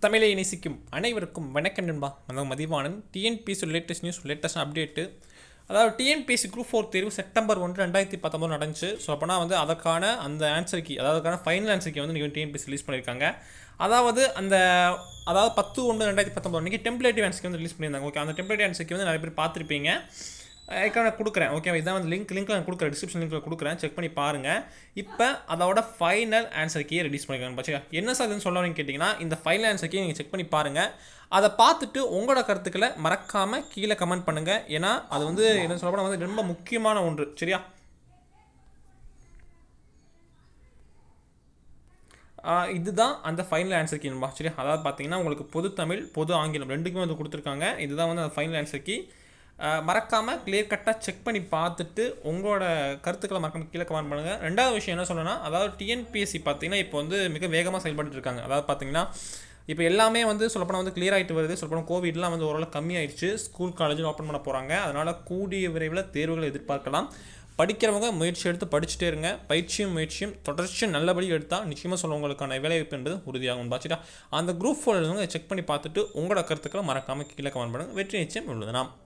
தமிழை நேசிக்கும் அனைவருக்கும் வணக்கம் நண்பா நான் Mathivanan TNPSC latest news latest update அதாவது டிஎன்பிசி குரூப் ஃபோர் தேர்வு செப்டம்பர் ஒன்று ரெண்டாயிரத்தி பத்தொம்பது நடந்துச்சு ஸோ அப்போனா வந்து அதற்கான அந்த ஆன்சர் கீ அதாவது அதுக்கான ஃபைனல் ஆன்சர் கீ வந்து நீங்கள் டிஎன்பிசி ரிலீஸ் பண்ணியிருக்காங்க அதாவது அந்த அதாவது பத்து ஒன்று ரெண்டாயிரத்தி பத்தொம்பது அன்றைக்கி டெம்ப்ளேட்டிவ் ஆன்சர் வந்து ரிலீஸ் பண்ணியிருந்தாங்க ஓகே அந்த டெம்ப்ளேட்டிவ் ஆன்சர் கீ வந்து நிறைய பேர் பார்த்துருப்பீங்க அதுக்காக நான் கொடுக்குறேன் ஓகே இதான் வந்து லிங்க் லிங்க் நான் கொடுக்குறேன் டிஸ்கிரிப்ஷன் லிங்க்கில் கொடுக்குறேன் செக் பண்ணி பாருங்கள் இப்போ அதோட ஃபைனல் ஆன்சர் கீயை ரிலீஸ் பண்ணிருக்காங்க பச்சா என்ன சார் இதுன்னு சொல்லணும்னு கேட்டிங்கன்னா இந்த ஃபைனல் ஆன்சர் கீயை நீங்கள் செக் பண்ணி பாருங்கள் அதை பார்த்துட்டு உங்களோட கருத்துக்களை மறக்காமல் கீழே கமெண்ட் பண்ணுங்கள் ஏன்னா அது வந்து என்ன சொல்லப்போனால் வந்து ரொம்ப முக்கியமான ஒன்று சரியா ஆஹ் இதுதான் அந்த ஃபைனல் ஆன்சர் கீ நண்பா சரியா அதாவது பார்த்தீங்கன்னா உங்களுக்கு பொது தமிழ் பொது ஆங்கிலம் ரெண்டுக்குமே வந்து கொடுத்துருக்காங்க இதுதான் வந்து அந்த ஃபைனல் ஆன்சர் கீ மறக்காமல் கிளியர் கட்டாக செக் பண்ணி பார்த்துட்டு உங்களோட கருத்துக்களை மறக்காம கீழே கமெண்ட் பண்ணுங்கள் ரெண்டாவது விஷயம் என்ன சொல்லணும்னா அதாவது டிஎன்பிஎஸ்சி பார்த்தீங்கன்னா இப்போ வந்து மிக வேகமாக செயல்பட்டு இருக்காங்க அதாவது பார்த்தீங்கன்னா இப்போ எல்லாமே வந்து சொல்லப்போனால் வந்து கிளியர் ஆகிட்டு வருது சொல்லப்போனால் கோவிட்லாம் வந்து ஓரளவு கம்மியாயிடுச்சு ஸ்கூல் காலேஜில் ஓப்பன் பண்ண போகிறாங்க அதனால் கூடிய விரைவில் தேர்வுகளை எதிர்பார்க்கலாம் படிக்கிறவங்க முயற்சி எடுத்து படிச்சுட்டே இருங்க பயிற்சியும் முயற்சியும் தொடர்ச்சியும் நல்லபடி எடுத்தால் நிச்சயமாக சொல்லுவங்களுக்கான வேலைவாய்ப்பு என்பது உறுதியாகும் பாச்சுட்டா அந்த குரூப் ஃபோனில் செக் பண்ணி பார்த்துட்டு உங்களோட கருத்துக்களை மறக்காமல் கீழே கமெண்ட் பண்ணுங்கள் வெற்றி நிச்சயம் உள்ளது நாம்